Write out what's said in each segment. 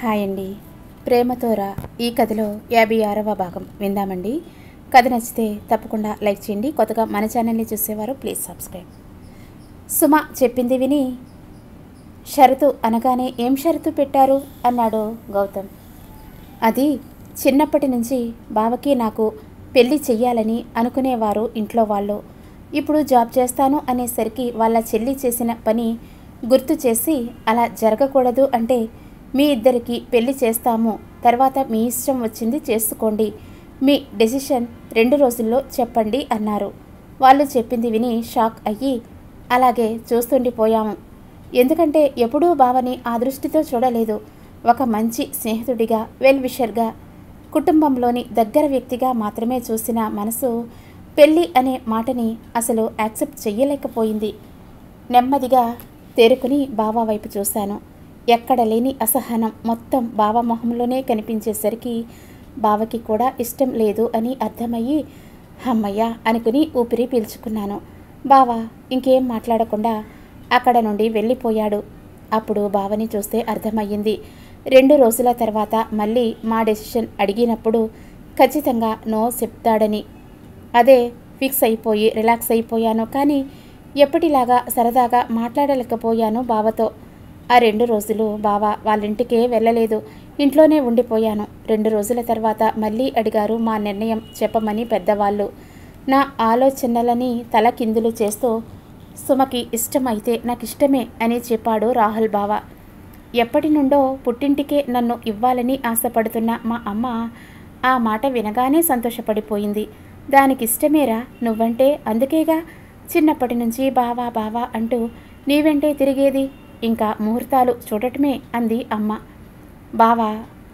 hi అండి ప్రేమతోరా ఈ కథలో యాభై ఆరవ భాగం విందామండి కథ నచ్చితే తప్పకుండా లైక్ చేయండి కొత్తగా మన ఛానల్ని చూసేవారు ప్లీజ్ సబ్స్క్రైబ్ సుమ చెప్పింది విని షరతు అనగానే ఏం షరతు పెట్టారు అన్నాడు గౌతమ్ అది చిన్నప్పటి నుంచి బావకి నాకు పెళ్లి చెయ్యాలని అనుకునేవారు ఇంట్లో వాళ్ళు ఇప్పుడు జాబ్ చేస్తాను అనేసరికి వాళ్ళ చెల్లి చేసిన పని గుర్తు చేసి అలా జరగకూడదు అంటే మీ ఇద్దరికి పెళ్లి చేస్తాము తర్వాత మీ ఇష్టం వచ్చింది చేసుకోండి మీ డెసిషన్ రెండు రోజుల్లో చెప్పండి అన్నారు వాళ్ళు చెప్పింది విని షాక్ అయ్యి అలాగే చూస్తుండిపోయాము ఎందుకంటే ఎప్పుడూ బావని ఆ దృష్టితో చూడలేదు ఒక మంచి స్నేహితుడిగా వెల్ విషర్గా కుటుంబంలోని దగ్గర వ్యక్తిగా మాత్రమే చూసిన మనసు పెళ్ళి అనే మాటని అసలు యాక్సెప్ట్ చెయ్యలేకపోయింది నెమ్మదిగా తేరుకుని బావ వైపు చూశాను ఎక్కడ లేని అసహనం మొత్తం బావ మొహంలోనే కనిపించేసరికి బావకి కూడా ఇష్టం లేదు అని అర్థమయ్యి అమ్మయ్య అనుకుని ఊపిరి పీల్చుకున్నాను బావ ఇంకేం మాట్లాడకుండా అక్కడ నుండి వెళ్ళిపోయాడు అప్పుడు బావని చూస్తే అర్థమయ్యింది రెండు రోజుల తర్వాత మళ్ళీ మా డెసిషన్ అడిగినప్పుడు ఖచ్చితంగా నో చెప్తాడని అదే ఫిక్స్ అయిపోయి రిలాక్స్ అయిపోయాను కానీ ఎప్పటిలాగా సరదాగా మాట్లాడలేకపోయాను బావతో ఆ రెండు రోజులు బావ వాళ్ళింటికే వెళ్ళలేదు ఇంట్లోనే ఉండిపోయాను రెండు రోజుల తర్వాత మళ్ళీ అడిగారు మా నిర్ణయం చెప్పమని పెద్దవాళ్ళు నా ఆలోచనలని తల కిందులు చేస్తూ సుమకి ఇష్టమైతే నాకు ఇష్టమే అని చెప్పాడు రాహుల్ బావ ఎప్పటి నుండో పుట్టింటికే నన్ను ఇవ్వాలని ఆశపడుతున్న మా అమ్మ ఆ మాట వినగానే సంతోషపడిపోయింది దానికి ఇష్టమేరా నువ్వంటే అందుకేగా చిన్నప్పటి నుంచి బావా బావా అంటూ నీవెంటే తిరిగేది ఇంకా ముహూర్తాలు చూడటమే అంది అమ్మ బావా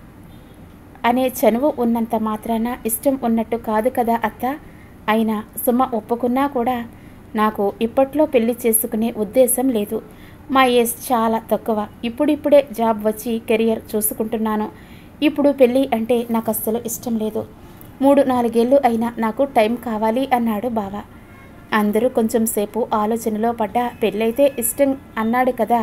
అనే చనువు ఉన్నంత మాత్రాన ఇష్టం ఉన్నట్టు కాదు కదా అత్త అయినా సుమ ఒప్పుకున్నా కూడా నాకు ఇప్పట్లో పెళ్లి చేసుకునే ఉద్దేశం లేదు మా ఏజ్ చాలా తక్కువ ఇప్పుడిప్పుడే జాబ్ వచ్చి కెరియర్ చూసుకుంటున్నాను ఇప్పుడు పెళ్ళి అంటే నాకు అస్సలు ఇష్టం లేదు మూడు నాలుగేళ్ళు అయినా నాకు టైం కావాలి అన్నాడు బావ అందరూ కొంచెం సేపు ఆలోచనలో పడ్డ పెళ్ళైతే ఇష్టం అన్నాడు కదా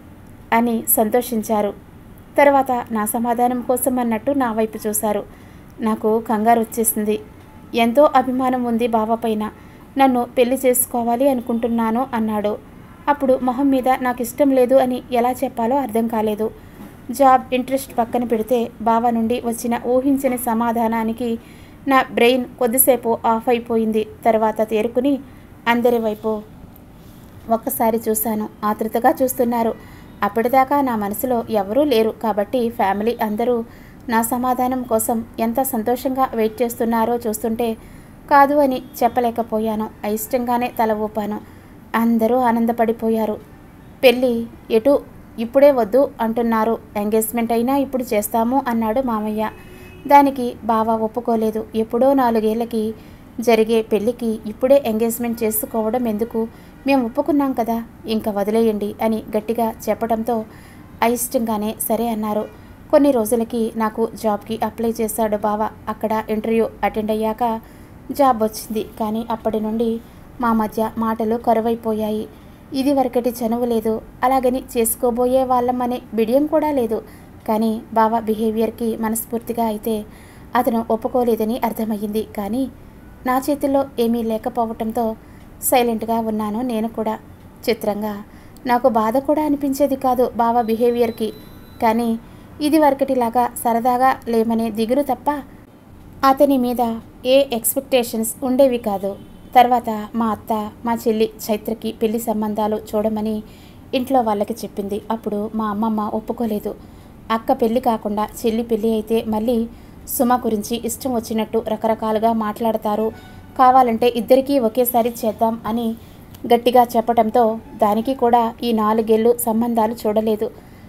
అని సంతోషించారు తర్వాత నా సమాధానం కోసం అన్నట్టు నా వైపు చూశారు నాకు కంగారు వచ్చేసింది ఎంతో అభిమానం ఉంది బావ పైన నన్ను పెళ్లి చేసుకోవాలి అనుకుంటున్నాను అన్నాడు అప్పుడు మొహం మీద నాకు ఇష్టం లేదు అని ఎలా చెప్పాలో అర్థం కాలేదు జాబ్ ఇంట్రెస్ట్ పక్కన పెడితే బావ నుండి వచ్చిన ఊహించని సమాధానానికి నా బ్రెయిన్ కొద్దిసేపు ఆఫ్ అయిపోయింది తర్వాత తేరుకుని అందరి వైపు ఒక్కసారి చూశాను ఆతృతగా చూస్తున్నారు అప్పటిదాకా నా మనసులో ఎవరూ లేరు కాబట్టి ఫ్యామిలీ అందరూ నా సమాధానం కోసం ఎంత సంతోషంగా వెయిట్ చేస్తున్నారో చూస్తుంటే కాదు అని చెప్పలేకపోయాను అయిష్టంగానే తల ఊపాను అందరూ ఆనందపడిపోయారు పెళ్ళి ఎటు ఇప్పుడే వద్దు అంటున్నారు ఎంగేజ్మెంట్ అయినా ఇప్పుడు చేస్తాము అన్నాడు మామయ్య దానికి బావ ఒప్పుకోలేదు ఎప్పుడో నాలుగేళ్లకి జరిగే పెళ్ళికి ఇప్పుడే ఎంగేజ్మెంట్ చేసుకోవడం ఎందుకు మేము ఒప్పుకున్నాం కదా ఇంకా వదిలేయండి అని గట్టిగా చెప్పడంతో అయిష్టంగానే సరే అన్నారు కొన్ని రోజులకి నాకు జాబ్కి అప్లై చేశాడు బావ అక్కడ ఇంటర్వ్యూ అటెండ్ అయ్యాక జాబ్ వచ్చింది కానీ అప్పటి నుండి మా మధ్య మాటలు కరువైపోయాయి ఇది వరకటి చనువు లేదు అలాగని చేసుకోబోయే వాళ్ళమనే బిడియం కూడా లేదు కానీ బావ బిహేవియర్కి మనస్ఫూర్తిగా అయితే అతను ఒప్పుకోలేదని అర్థమయ్యింది కానీ నా చేతిలో ఏమీ లేకపోవటంతో సైలెంట్గా ఉన్నాను నేను కూడా చిత్రంగా నాకు బాధ కూడా అనిపించేది కాదు బావ బిహేవియర్కి కానీ ఇది వరకటిలాగా సరదాగా లేమనే దిగులు తప్ప అతని మీద ఏ ఎక్స్పెక్టేషన్స్ ఉండేవి కాదు తర్వాత మా అత్త మా చెల్లి చైత్రకి పెళ్లి సంబంధాలు చూడమని ఇంట్లో వాళ్ళకి చెప్పింది అప్పుడు మా అమ్మమ్మ ఒప్పుకోలేదు అక్క పెళ్లి కాకుండా చెల్లి పెళ్లి అయితే మళ్ళీ సుమ గురించి ఇష్టం వచ్చినట్టు రకరకాలుగా మాట్లాడతారు కావాలంటే ఇద్దరికీ ఒకేసారి చేద్దాం అని గట్టిగా చెప్పడంతో దానికి కూడా ఈ నాలుగేళ్ళు సంబంధాలు చూడలేదు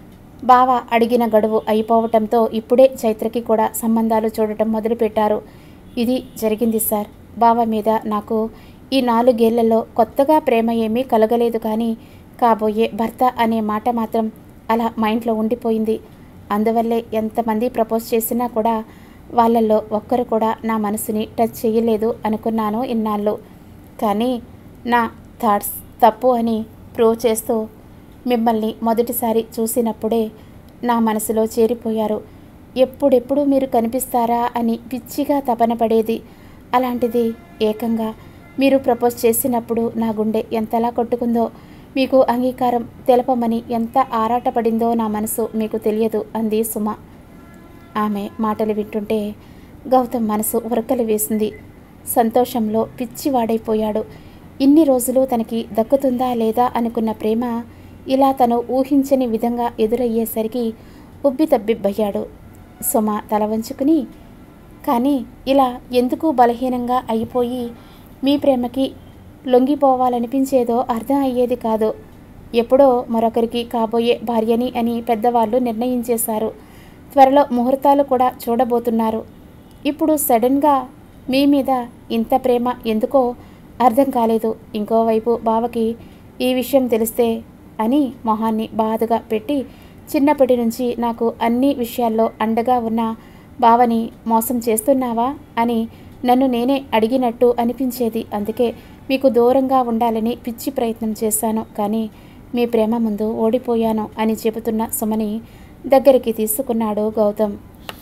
బావ అడిగిన గడువు అయిపోవటంతో ఇప్పుడే చైత్రకి కూడా సంబంధాలు చూడటం మొదలుపెట్టారు ఇది జరిగింది సార్ బావ మీద నాకు ఈ నాలుగేళ్లలో కొత్తగా ప్రేమ ఏమీ కలగలేదు కానీ కాబోయే భర్త అనే మాట మాత్రం అలా మైండ్లో ఉండిపోయింది అందువల్లే ఎంతమంది ప్రపోజ్ చేసినా కూడా వాళ్ళల్లో ఒక్కరు కూడా నా మనసుని టచ్ చేయలేదు అనుకున్నాను ఇన్నాళ్ళు కానీ నా థాట్స్ తప్పు అని ప్రూవ్ చేస్తూ మిమ్మల్ని మొదటిసారి చూసినప్పుడే నా మనసులో చేరిపోయారు ఎప్పుడెప్పుడు మీరు కనిపిస్తారా అని పిచ్చిగా తపన పడేది అలాంటిది ఏకంగా మీరు ప్రపోజ్ చేసినప్పుడు నా గుండె ఎంతలా కొట్టుకుందో మీకు అంగీకారం తెలపమని ఎంత ఆరాటపడిందో నా మనసు మీకు తెలియదు అంది సుమ ఆమె మాటలు వింటుంటే గౌతమ్ మనసు ఉరకలు వేసింది సంతోషంలో పిచ్చివాడైపోయాడు ఇన్ని రోజులు తనకి దక్కుతుందా లేదా అనుకున్న ప్రేమ ఇలా తను ఊహించని విధంగా ఎదురయ్యేసరికి ఉబ్బి తబ్బిబ్బయ్యాడు సుమ తల వంచుకుని కానీ ఇలా ఎందుకు బలహీనంగా అయిపోయి మీ ప్రేమకి లొంగిపోవాలనిపించేదో అర్థం అయ్యేది కాదు ఎప్పుడో మరొకరికి కాబోయే భార్యని అని పెద్దవాళ్ళు నిర్ణయించేశారు త్వరలో ముహూర్తాలు కూడా చూడబోతున్నారు ఇప్పుడు సడన్గా మీ మీద ఇంత ప్రేమ ఎందుకో అర్థం కాలేదు ఇంకోవైపు బావకి ఈ విషయం తెలిస్తే అని మొహాన్ని బాధగా పెట్టి చిన్నప్పటి నుంచి నాకు అన్ని విషయాల్లో అండగా ఉన్న బావని మోసం చేస్తున్నావా అని నన్ను నేనే అడిగినట్టు అనిపించేది అందుకే మీకు దూరంగా ఉండాలని పిచ్చి ప్రయత్నం చేశాను కానీ మీ ప్రేమ ముందు ఓడిపోయాను అని చెబుతున్న సుమని దగ్గరికి తీసుకున్నాడు గౌతమ్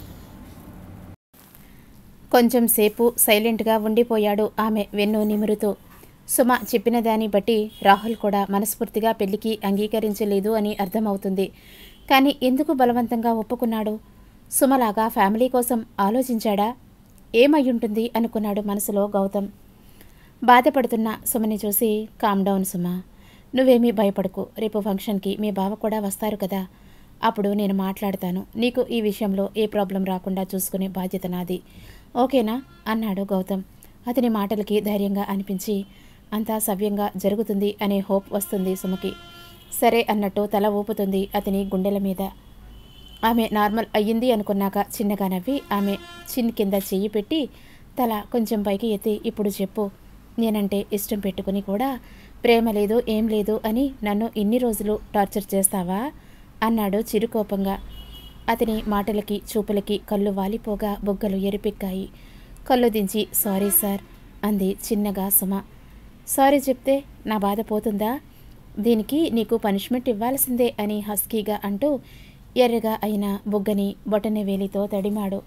కొంచెం సేపు సైలెంట్గా ఉండిపోయాడు ఆమె వెన్ను నిమురుతూ సుమ చెప్పిన దాన్ని బట్టి రాహుల్ కూడా మనస్ఫూర్తిగా పెళ్లికి అంగీకరించలేదు అని అర్థమవుతుంది కానీ ఎందుకు బలవంతంగా ఒప్పుకున్నాడు సుమలాగా ఫ్యామిలీ కోసం ఆలోచించాడా ఏమయ్యుంటుంది అనుకున్నాడు మనసులో గౌతమ్ బాధపడుతున్న సుమని చూసి కామ్ డౌన్ సుమ నువ్వేమీ భయపడకు రేపు ఫంక్షన్కి మీ బావ కూడా వస్తారు కదా అప్పుడు నేను మాట్లాడతాను నీకు ఈ విషయంలో ఏ ప్రాబ్లం రాకుండా చూసుకునే బాధ్యత నాది ఓకేనా అన్నాడు గౌతమ్ అతని మాటలకి ధైర్యంగా అనిపించి అంతా సవ్యంగా జరుగుతుంది అనే హోప్ వస్తుంది సుమకి సరే అన్నట్టు తల ఊపుతుంది అతని గుండెల మీద ఆమె నార్మల్ అయ్యింది అనుకున్నాక చిన్నగా నవ్వి ఆమె చిన్ కింద చెయ్యి పెట్టి తల కొంచెం పైకి ఎత్తి ఇప్పుడు చెప్పు నేనంటే ఇష్టం పెట్టుకుని కూడా ప్రేమ లేదు ఏం లేదు అని నన్ను ఇన్ని రోజులు టార్చర్ చేస్తావా అన్నాడు చిరుకోపంగా అతని మాటలకి చూపులకి కళ్ళు వాలిపోగా బొగ్గలు ఎరిపెక్కాయి కళ్ళు దించి సారీ సార్ అంది చిన్నగా సుమ సారీ చెప్తే నా బాధ పోతుందా దీనికి నీకు పనిష్మెంట్ ఇవ్వాల్సిందే అని హస్కీగా అంటూ ఎర్రగా అయిన బుగ్గని బొటన వేలితో తడిమాడు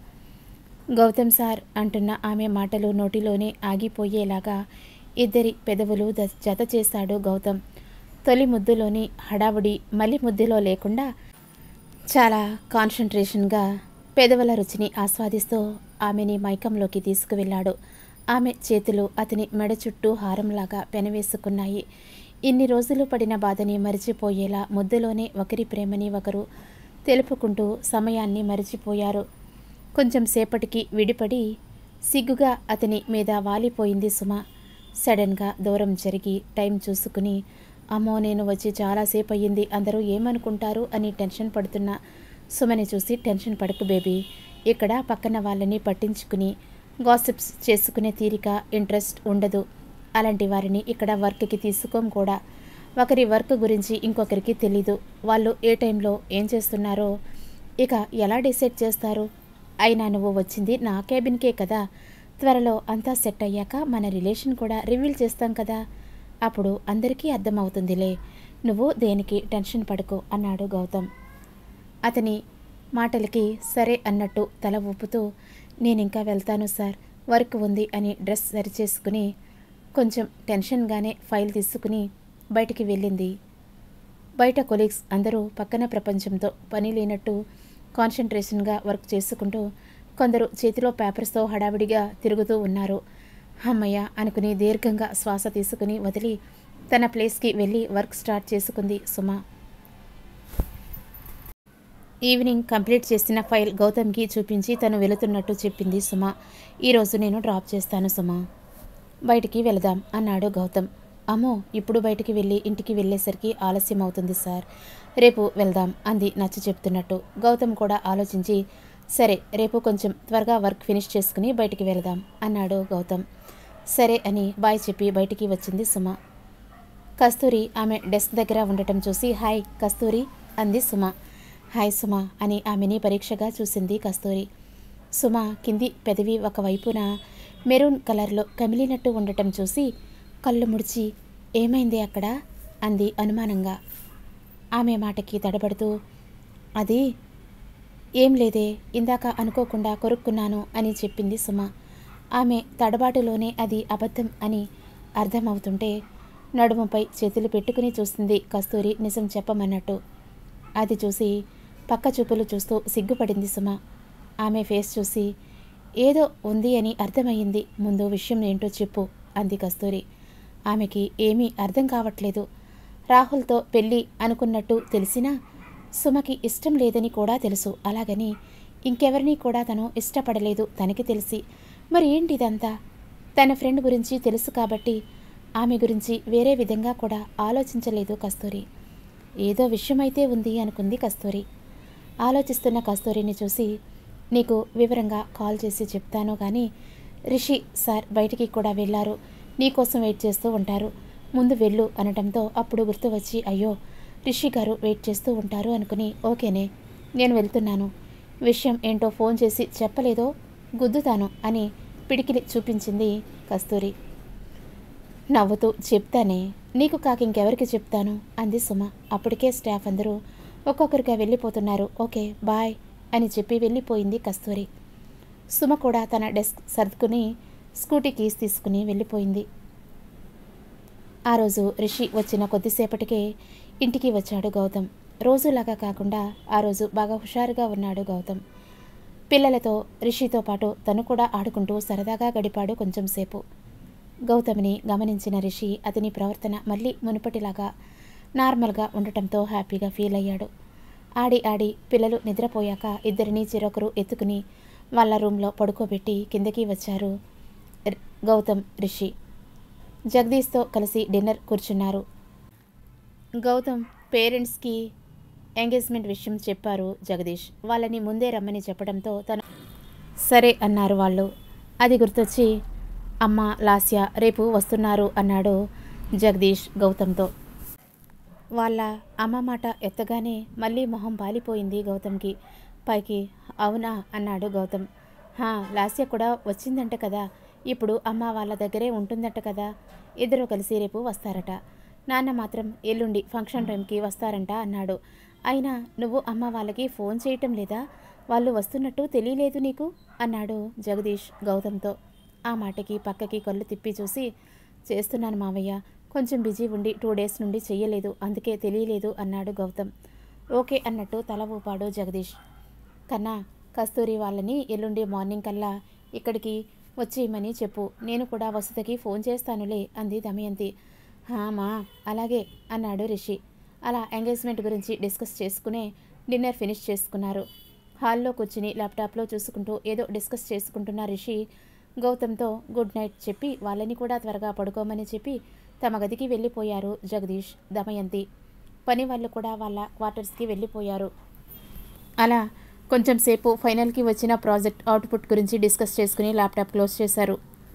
గౌతమ్ సార్ అంటున్న ఆమె మాటలు నోటిలోనే ఆగిపోయేలాగా ఇద్దరి పెదవులు ద- జత చేశాడు గౌతమ్ తొలి ముద్దులోని హడావుడి మలి ముద్దులో లేకుండా చాలా కాన్సన్ట్రేషన్గా పెదవుల రుచిని ఆస్వాదిస్తూ ఆమెని మైకంలోకి తీసుకువెళ్ళాడు ఆమె చేతులు అతని మెడ చుట్టూ హారంలాగా పెనవేసుకున్నాయి ఇన్ని రోజులు పడిన బాధని మరిచిపోయేలా ముద్దులోనే ఒకరి ప్రేమని ఒకరు తెలుపుకుంటూ సమయాన్ని మరిచిపోయారు కొంచెం సేపటికి విడిపడి సిగ్గుగా అతని మీద వాలిపోయింది సుమ సడన్గా దూరం జరిగి టైం చూసుకుని అమ్మో నేను వచ్చి చాలాసేపు అయ్యింది అందరూ ఏమనుకుంటారు అని టెన్షన్ పడుతున్న సుమని చూసి టెన్షన్ పడకు బేబీ ఇక్కడ పక్కన వాళ్ళని పట్టించుకుని గాసిప్స్ చేసుకునే తీరిక ఇంట్రెస్ట్ ఉండదు అలాంటి వారిని ఇక్కడ వర్క్కి తీసుకోం కూడా ఒకరి వర్క్ గురించి ఇంకొకరికి తెలీదు వాళ్ళు ఏ టైంలో ఏం చేస్తున్నారో ఇక ఎలా డిసైడ్ చేస్తారు అయినా నువ్వు వచ్చింది నా క్యాబిన్కే కదా త్వరలో అంతా సెట్ అయ్యాక మన రిలేషన్ కూడా రివీల్ చేస్తాం కదా అప్పుడు అందరికీ అర్థమవుతుందిలే నువ్వు దేనికి టెన్షన్ పడుకో అన్నాడు గౌతమ్ అతని మాటలకి సరే అన్నట్టు తల ఊపుతూ నేను ఇంకా వెళ్తాను సార్ వర్క్ ఉంది అని డ్రెస్ సరిచేసుకుని కొంచెం టెన్షన్గానే ఫైల్ తీసుకుని బయటికి వెళ్ళింది బయట కొలీగ్స్ అందరూ పక్కన ప్రపంచంతో పని లేనట్టు కాన్సన్ట్రేషన్గా వర్క్ చేసుకుంటూ కొందరు చేతిలో పేపర్స్తో హడావిడిగా తిరుగుతూ ఉన్నారు అమ్మయ్య అనుకుని దీర్ఘంగా శ్వాస తీసుకుని వదిలి తన ప్లేస్కి వెళ్ళి వర్క్ స్టార్ట్ చేసుకుంది సుమ ఈవినింగ్ కంప్లీట్ చేసిన ఫైల్ గౌతమ్కి చూపించి తను వెళుతున్నట్టు చెప్పింది సుమ ఈరోజు నేను డ్రాప్ చేస్తాను సుమ బయటికి వెళదాం అన్నాడు గౌతమ్ అమ్మో ఇప్పుడు బయటికి వెళ్ళి ఇంటికి వెళ్ళేసరికి ఆలస్యం అవుతుంది సార్ రేపు వెళ్దాం అంది నచ్చ చెప్తున్నట్టు గౌతమ్ కూడా ఆలోచించి సరే రేపు కొంచెం త్వరగా వర్క్ ఫినిష్ చేసుకుని బయటికి వెళదాం అన్నాడు గౌతమ్ సరే అని బాయ్ చెప్పి బయటికి వచ్చింది సుమ కస్తూరి ఆమె డెస్క్ దగ్గర ఉండటం చూసి హాయ్ కస్తూరి అంది సుమ హాయ్ సుమ అని ఆమెని పరీక్షగా చూసింది కస్తూరి సుమ కింది పెదవి ఒకవైపున మెరూన్ కలర్లో కమిలినట్టు ఉండటం చూసి కళ్ళు ముడిచి ఏమైంది అక్కడ అంది అనుమానంగా ఆమె మాటకి తడబడుతూ అది ఏం లేదే ఇందాక అనుకోకుండా కొరుక్కున్నాను అని చెప్పింది సుమ ఆమె తడబాటులోనే అది అబద్ధం అని అర్థమవుతుంటే నడుముపై చేతులు పెట్టుకుని చూస్తుంది కస్తూరి నిజం చెప్పమన్నట్టు అది చూసి పక్క చూపులు చూస్తూ సిగ్గుపడింది సుమ ఆమె ఫేస్ చూసి ఏదో ఉంది అని అర్థమయ్యింది ముందు విషయం ఏంటో చెప్పు అంది కస్తూరి ఆమెకి ఏమీ అర్థం కావట్లేదు రాహుల్తో పెళ్ళి అనుకున్నట్టు తెలిసినా సుమకి ఇష్టం లేదని కూడా తెలుసు అలాగని ఇంకెవరిని కూడా తను ఇష్టపడలేదు తనకి తెలిసి మరి ఏంటి ఇదంతా తన ఫ్రెండ్ గురించి తెలుసు కాబట్టి ఆమె గురించి వేరే విధంగా కూడా ఆలోచించలేదు కస్తూరి ఏదో విషయమైతే ఉంది అనుకుంది కస్తూరి ఆలోచిస్తున్న కస్తూరిని చూసి నీకు వివరంగా కాల్ చేసి చెప్తాను కానీ రిషి సార్ బయటికి కూడా వెళ్ళారు నీకోసం వెయిట్ చేస్తూ ఉంటారు ముందు వెళ్ళు అనటంతో అప్పుడు గుర్తు వచ్చి అయ్యో రిషి గారు వెయిట్ చేస్తూ ఉంటారు అనుకుని ఓకేనే నేను వెళ్తున్నాను విషయం ఏంటో ఫోన్ చేసి చెప్పలేదో గుద్దుతాను అని పిడికిలి చూపించింది కస్తూరి నవ్వుతూ చెప్తానే నీకు కాక ఇంకెవరికి చెప్తాను అంది సుమ అప్పటికే స్టాఫ్ అందరూ ఒక్కొక్కరిగా వెళ్ళిపోతున్నారు ఓకే బాయ్ అని చెప్పి వెళ్ళిపోయింది కస్తూరి సుమ కూడా తన డెస్క్ సర్దుకుని స్కూటీ కీస్ తీసుకుని వెళ్ళిపోయింది ఆ రోజు రిషి వచ్చిన కొద్దిసేపటికే ఇంటికి వచ్చాడు గౌతమ్ రోజులాగా కాకుండా ఆ రోజు బాగా హుషారుగా ఉన్నాడు గౌతమ్ పిల్లలతో రిషితో పాటు తను కూడా ఆడుకుంటూ సరదాగా గడిపాడు కొంచెం సేపు గౌతమ్ని గమనించిన రిషి అతని ప్రవర్తన మళ్ళీ మునుపటిలాగా నార్మల్గా ఉండటంతో హ్యాపీగా ఫీల్ అయ్యాడు ఆడి ఆడి పిల్లలు నిద్రపోయాక ఇద్దరిని చిరొకరు ఎత్తుకుని వాళ్ళ రూమ్లో పడుకోబెట్టి కిందకి వచ్చారు రి- గౌతమ్ రిషి జగదీష్తో కలిసి డిన్నర్ కూర్చున్నారు గౌతమ్ పేరెంట్స్కి ఎంగేజ్మెంట్ విషయం చెప్పారు జగదీష్ వాళ్ళని ముందే రమ్మని చెప్పడంతో తను సరే అన్నారు వాళ్ళు అది గుర్తొచ్చి అమ్మ లాస్య రేపు వస్తున్నారు అన్నాడు జగదీష్ గౌతమ్తో వాళ్ళ అమ్మ మాట ఎత్తగానే మళ్ళీ మొహం పాలిపోయింది గౌతమ్కి పైకి అవునా అన్నాడు గౌతమ్ హా లాస్య కూడా వచ్చిందంట కదా ఇప్పుడు అమ్మ వాళ్ళ దగ్గరే ఉంటుందట కదా ఇద్దరు కలిసి రేపు వస్తారట నాన్న మాత్రం ఎల్లుండి ఫంక్షన్ టైంకి వస్తారంట అన్నాడు అయినా నువ్వు అమ్మ వాళ్ళకి ఫోన్ చేయటం లేదా వాళ్ళు వస్తున్నట్టు తెలియలేదు నీకు అన్నాడు జగదీష్ గౌతమ్తో ఆ మాటకి పక్కకి కళ్ళు తిప్పి చూసి చేస్తున్నాను మావయ్య కొంచెం బిజీ ఉండి టూ డేస్ నుండి చెయ్యలేదు అందుకే తెలియలేదు అన్నాడు గౌతమ్ ఓకే అన్నట్టు తల ఊపాడు జగదీష్ కన్నా కస్తూరి వాళ్ళని ఎల్లుండి మార్నింగ్ కల్లా ఇక్కడికి వచ్చేయమని చెప్పు నేను కూడా వసతికి ఫోన్ చేస్తానులే అంది దమయంతి మా అలాగే అన్నాడు రిషి అలా ఎంగేజ్మెంట్ గురించి డిస్కస్ చేసుకునే డిన్నర్ ఫినిష్ చేసుకున్నారు హాల్లో కూర్చుని ల్యాప్టాప్లో చూసుకుంటూ ఏదో డిస్కస్ చేసుకుంటున్న రిషి గౌతమ్తో గుడ్ నైట్ చెప్పి వాళ్ళని కూడా త్వరగా పడుకోమని చెప్పి తమ గదికి వెళ్ళిపోయారు జగదీష్ దమయంతి పని వాళ్ళు కూడా వాళ్ళ క్వార్టర్స్కి వెళ్ళిపోయారు అలా కొంచెం సేపు ఫైనల్కి వచ్చిన ప్రాజెక్ట్ అవుట్పుట్ గురించి డిస్కస్ చేసుకుని ల్యాప్టాప్ క్లోజ్ చేశారు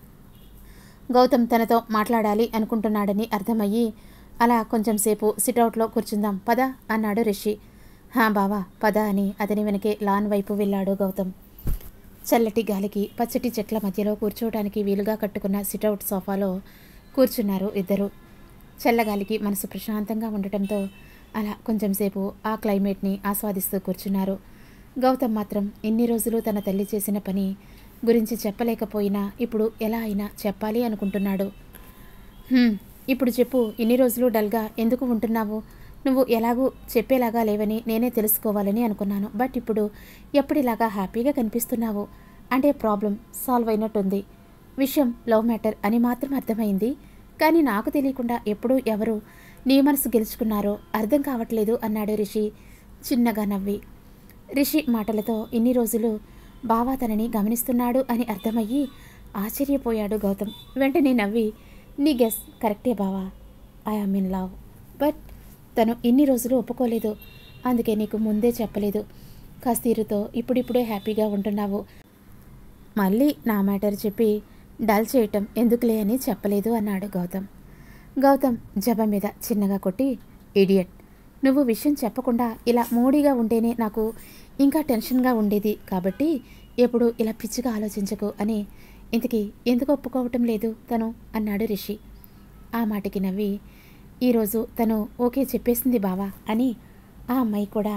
గౌతమ్ తనతో మాట్లాడాలి అనుకుంటున్నాడని అర్థమయ్యి అలా కొంచెం సేపు సిట్అవుట్లో కూర్చుందాం పద అన్నాడు రిషి హా బావా పద అని అతని వెనకే లాన్ వైపు వెళ్ళాడు గౌతమ్ చల్లటి గాలికి పచ్చటి చెట్ల మధ్యలో కూర్చోవడానికి వీలుగా కట్టుకున్న సిట్అవుట్ సోఫాలో కూర్చున్నారు ఇద్దరు చల్లగాలికి మనసు ప్రశాంతంగా ఉండటంతో అలా కొంచెం సేపు ఆ క్లైమేట్ని ఆస్వాదిస్తూ కూర్చున్నారు గౌతమ్ మాత్రం ఇన్ని రోజులు తన తల్లి చేసిన పని గురించి చెప్పలేకపోయినా ఇప్పుడు ఎలా అయినా చెప్పాలి అనుకుంటున్నాడు "హ్మ్, ఇప్పుడు చెప్పు ఇన్ని రోజులు డల్గా ఎందుకు ఉంటున్నావు నువ్వు ఎలాగూ చెప్పేలాగా లేవని నేనే తెలుసుకోవాలని అనుకున్నాను బట్ ఇప్పుడు ఎప్పటిలాగా హ్యాపీగా కనిపిస్తున్నావు అంటే ప్రాబ్లం సాల్వ్ అయినట్టుంది విషయం లవ్ మ్యాటర్ అని మాత్రం అర్థమైంది కానీ నాకు తెలియకుండా ఎప్పుడు ఎవరు నీ మనసు గెలుచుకున్నారో అర్థం కావట్లేదు అన్నాడు రిషి చిన్నగా నవ్వి రిషి మాటలతో ఇన్ని రోజులు బావా తనని గమనిస్తున్నాడు అని అర్థమయ్యి ఆశ్చర్యపోయాడు గౌతమ్ వెంటనే నవ్వి నీ గెస్ కరెక్టే బావా I am in love but తను ఇన్ని రోజులు ఒప్పుకోలేదు అందుకే నీకు ముందే చెప్పలేదు కస్తీరుతో ఇప్పుడిప్పుడే హ్యాపీగా ఉంటున్నావు మళ్ళీ నా మ్యాటర్ చెప్పి డల్ చేయటం ఎందుకులే అని చెప్పలేదు అన్నాడు గౌతమ్ గౌతమ్ జబ మీద చిన్నగా కొట్టి ఇడియట్ నువ్వు విషయం చెప్పకుండా ఇలా మూడీగా ఉంటేనే నాకు ఇంకా టెన్షన్గా ఉండేది కాబట్టి ఎప్పుడు ఇలా పిచ్చిగా ఆలోచించకు అని ఇంతకీ ఎందుకు ఒప్పుకోవటం లేదు తను అన్నాడు రిషి ఆ మాటకి నవ్వి ఈరోజు తను ఓకే చెప్పేసింది బావా అని ఆ అమ్మాయి కూడా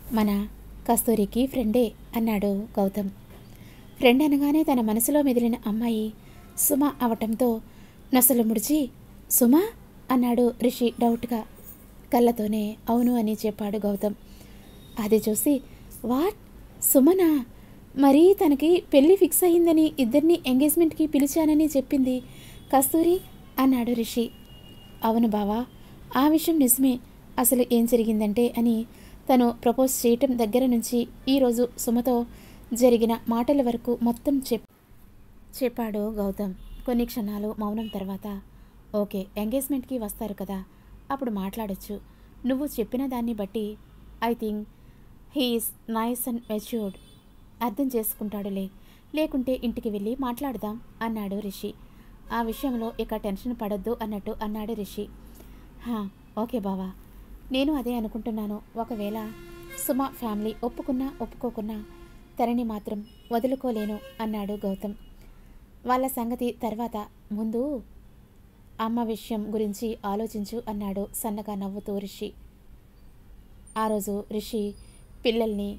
మన కస్తూరికి ఫ్రెండే అన్నాడు గౌతమ్ ఫ్రెండ్ అనగానే తన మనసులో మెదిలిన అమ్మాయి సుమ అవటంతో నొసలు ముడిచి సుమ అన్నాడు రిషి డౌట్గా కళ్ళతోనే అవును అని చెప్పాడు గౌతమ్ అది చూసి వాట్ సుమనా మరి తనకి పెళ్ళి ఫిక్స్ అయ్యిందని ఇద్దరిని ఎంగేజ్మెంట్కి పిలిచానని చెప్పింది కస్తూరి అన్నాడు రిషి అవును బావా ఆ విషయం నిజమే అసలు ఏం జరిగిందంటే అని తను ప్రపోజ్ చేయటం దగ్గర నుంచి ఈరోజు సుమతో జరిగిన మాటల వరకు మొత్తం చెప్ చెప్పాడు గౌతమ్ కొన్ని క్షణాలు మౌనం తర్వాత ఓకే ఎంగేజ్మెంట్కి వస్తారు కదా అప్పుడు మాట్లాడొచ్చు నువ్వు చెప్పిన దాన్ని బట్టి I think he is nice and matured అర్థం చేసుకుంటాడులే లేకుంటే ఇంటికి వెళ్ళి మాట్లాడదాం అన్నాడు రిషి ఆ విషయంలో ఇక టెన్షన్ పడొద్దు అన్నట్టు అన్నాడు రిషి హా ఓకే బావా నేను అదే అనుకుంటున్నాను ఒకవేళ సుమ ఫ్యామిలీ ఒప్పుకున్నా ఒప్పుకోకున్నా తనని మాత్రం వదులుకోలేను అన్నాడు గౌతమ్ వాళ్ళ సంగతి తర్వాత ముందు అమ్మ విషయం గురించి ఆలోచించు అన్నాడు సన్నగా నవ్వుతూ రిషి ఆ రోజు రిషి పిల్లల్ని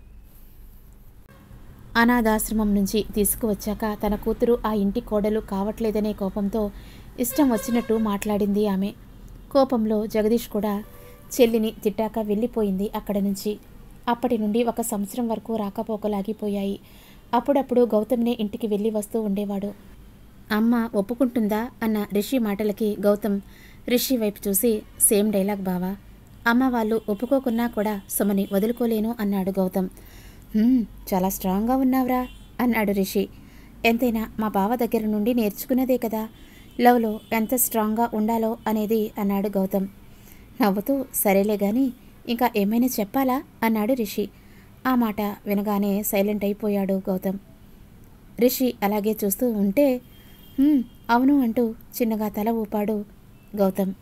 అనాథాశ్రమం నుంచి తీసుకువచ్చాక తన కూతురు ఆ ఇంటి కోడలు కావట్లేదనే కోపంతో ఇష్టం వచ్చినట్టు మాట్లాడింది ఆమె కోపంలో జగదీష్ కూడా చెల్లిని తిట్టాక వెళ్ళిపోయింది అక్కడ నుంచి అప్పటి నుండి ఒక సంవత్సరం వరకు రాకపోకలాగిపోయాయి అప్పుడప్పుడు గౌతమ్నే ఇంటికి వెళ్ళి వస్తూ ఉండేవాడు అమ్మ ఒప్పుకుంటుందా అన్న రిషి మాటలకి గౌతమ్ రిషి వైపు చూసి సేమ్ డైలాగ్ బావా అమ్మ వాళ్ళు ఒప్పుకోకున్నా కూడా సుమని వదులుకోలేను అన్నాడు గౌతమ్ "హ్మ్, చాలా స్ట్రాంగ్గా ఉన్నావురా అన్నాడు రిషి ఎంతైనా మా బావ దగ్గర నుండి నేర్చుకున్నదే కదా లవ్లో ఎంత స్ట్రాంగ్గా ఉండాలో అనేది అన్నాడు గౌతమ్ నవ్వుతూ సరేలే గాని ఇంకా ఏమైనా చెప్పాలా అన్నాడు రిషి ఆ మాట వినగానే సైలెంట్ అయిపోయాడు గౌతమ్ రిషి అలాగే చూస్తూ ఉంటే "హ్మ్, అవును అంటూ చిన్నగా తల ఊపాడు గౌతమ్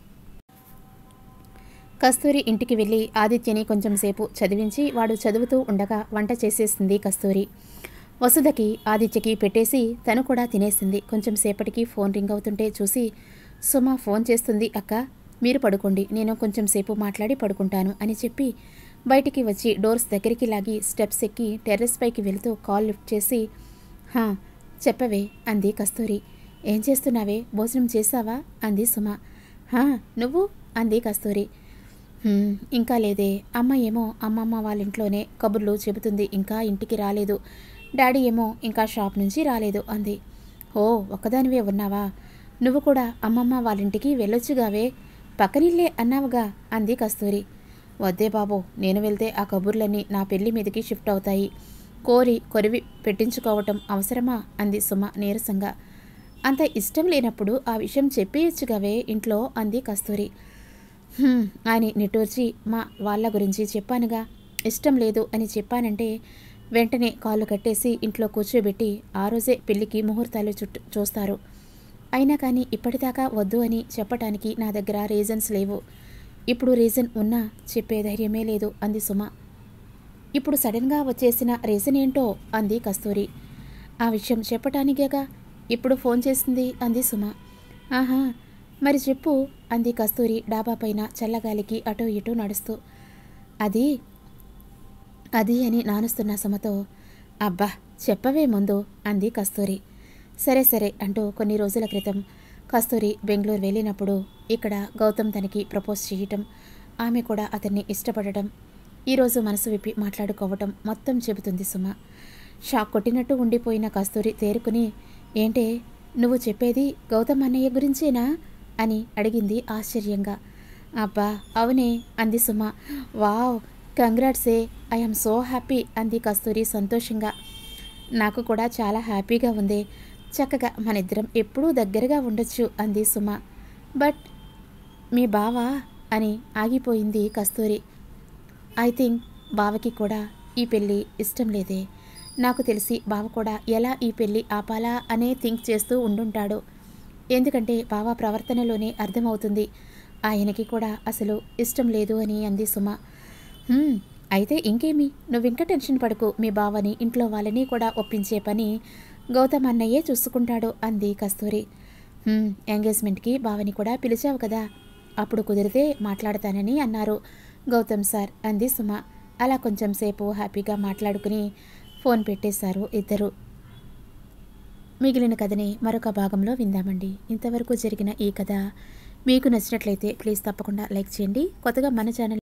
కస్తూరి ఇంటికి వెళ్ళి ఆదిత్యని కొంచెం సేపు చదివించి వాడు చదువుతూ ఉండగా వంట చేసేసింది కస్తూరి వసుధకి ఆదిత్యకి పెట్టేసి తను కూడా తినేసింది కొంచెం సేపటికి ఫోన్ రింగ్ అవుతుంటే చూసి సుమ ఫోన్ చేస్తుంది అక్క మీరు పడుకోండి నేను కొంచెం సేపు మాట్లాడి పడుకుంటాను అని చెప్పి బయటికి వచ్చి డోర్స్ దగ్గరికి లాగి స్టెప్స్ ఎక్కి టెర్రస్ పైకి వెళుతూ కాల్ లిఫ్ట్ చేసి హా చెప్పవే అంది కస్తూరి ఏం చేస్తున్నావే భోజనం చేసావా అంది సుమ హా నువ్వు అంది కస్తూరి "హ్మ్, ఇంకా లేదే అమ్మ ఏమో అమ్మమ్మ వాళ్ళ ఇంట్లోనే కబుర్లు చెబుతుంది ఇంకా ఇంటికి రాలేదు డాడీ ఏమో ఇంకా షాప్ నుంచి రాలేదు అంది ఓ ఒక్కదానివే ఉన్నావా నువ్వు కూడా అమ్మమ్మ వాళ్ళ ఇంటికి వెళ్ళొచ్చుగావే పక్కనిల్లే అన్నావుగా అంది కస్తూరి వద్దే బాబు నేను వెళ్తే ఆ కబుర్లన్నీ నా పెళ్లి మీదకి షిఫ్ట్ అవుతాయి కోరి కొరివి పెట్టించుకోవటం అవసరమా అంది సుమ నీరసంగా అంత ఇష్టం లేనప్పుడు ఆ విషయం చెప్పేయచ్చుగావే ఇంట్లో అంది కస్తూరి "హ్మ్," అని నిట్టూర్చి మా వాళ్ళ గురించి చెప్పానుగా ఇష్టం లేదు అని చెప్పానంటే వెంటనే కాళ్ళు కట్టేసి ఇంట్లో కూర్చోబెట్టి ఆ రోజే పెళ్లికి ముహూర్తాలు చుట్టూ చూస్తారు అయినా కానీ ఇప్పటిదాకా వద్దు అని చెప్పటానికి నా దగ్గర రీజన్స్ లేవు ఇప్పుడు రీజన్ ఉన్నా చెప్పే ధైర్యమే లేదు అంది సుమ ఇప్పుడు సడన్గా వచ్చేసిన రీజన్ ఏంటో అంది కస్తూరి ఆ విషయం చెప్పటానికేగా ఇప్పుడు ఫోన్ చేసింది అంది సుమ ఆహా మరి చెప్పు అంది కస్తూరి డాబా పైన చల్లగాలికి అటూ ఇటూ నడుస్తూ అది అది అని నానుస్తున్న సుమతో అబ్బా చెప్పవే ముందు అంది కస్తూరి సరే సరే అంటూ కొన్ని రోజుల క్రితం కస్తూరి బెంగళూరు వెళ్ళినప్పుడు ఇక్కడ గౌతమ్ తనకి ప్రపోజ్ చేయటం ఆమె కూడా అతన్ని ఇష్టపడటం ఈరోజు మనసు విప్పి మాట్లాడుకోవటం మొత్తం చెబుతుంది సుమ షాక్ కొట్టినట్టు ఉండిపోయిన కస్తూరి తేరుకుని ఏంటే నువ్వు చెప్పేది గౌతమ్ అన్నయ్య గురించేనా అని అడిగింది ఆశ్చర్యంగా అబ్బా అవునే అంది సుమ వావ్ కంగ్రాట్సే ఐఎమ్ సో హ్యాపీ అంది కస్తూరి సంతోషంగా నాకు కూడా చాలా హ్యాపీగా ఉంది చక్కగా మన ఇద్దరం ఎప్పుడూ దగ్గరగా ఉండొచ్చు అంది సుమ బట్ మీ బావ అని ఆగిపోయింది కస్తూరి ఐ థింక్ బావకి కూడా ఈ పెళ్ళి ఇష్టం లేదే నాకు తెలిసి బావ కూడా ఎలా ఈ పెళ్ళి ఆపాలా అనే థింక్ చేస్తూ ఉండుంటాడు ఎందుకంటే బావ ప్రవర్తనలోనే అర్థమవుతుంది ఆయనకి కూడా అసలు ఇష్టం లేదు అని అంది సుమ "హ్మ్, అయితే ఇంకేమి నువ్వింకా టెన్షన్ పడకు మీ బావని ఇంట్లో వాళ్ళని కూడా ఒప్పించే పని గౌతమ్ అన్నయ్యే చూసుకుంటాడు అంది కస్తూరి "హ్మ్, ఎంగేజ్మెంట్కి బావని కూడా పిలిచావు కదా అప్పుడు కుదిరితే మాట్లాడతానని అన్నారు గౌతమ్ సార్ అంది సుమ అలా కొంచెం సేపు హ్యాపీగా మాట్లాడుకుని ఫోన్ పెట్టేశారు ఇద్దరు మిగిలిన కథని మరొక భాగంలో విందామండి ఇంతవరకు జరిగిన ఈ కథ మీకు నచ్చినట్లయితే ప్లీజ్ తప్పకుండా లైక్ చేయండి కొత్తగా మన ఛానల్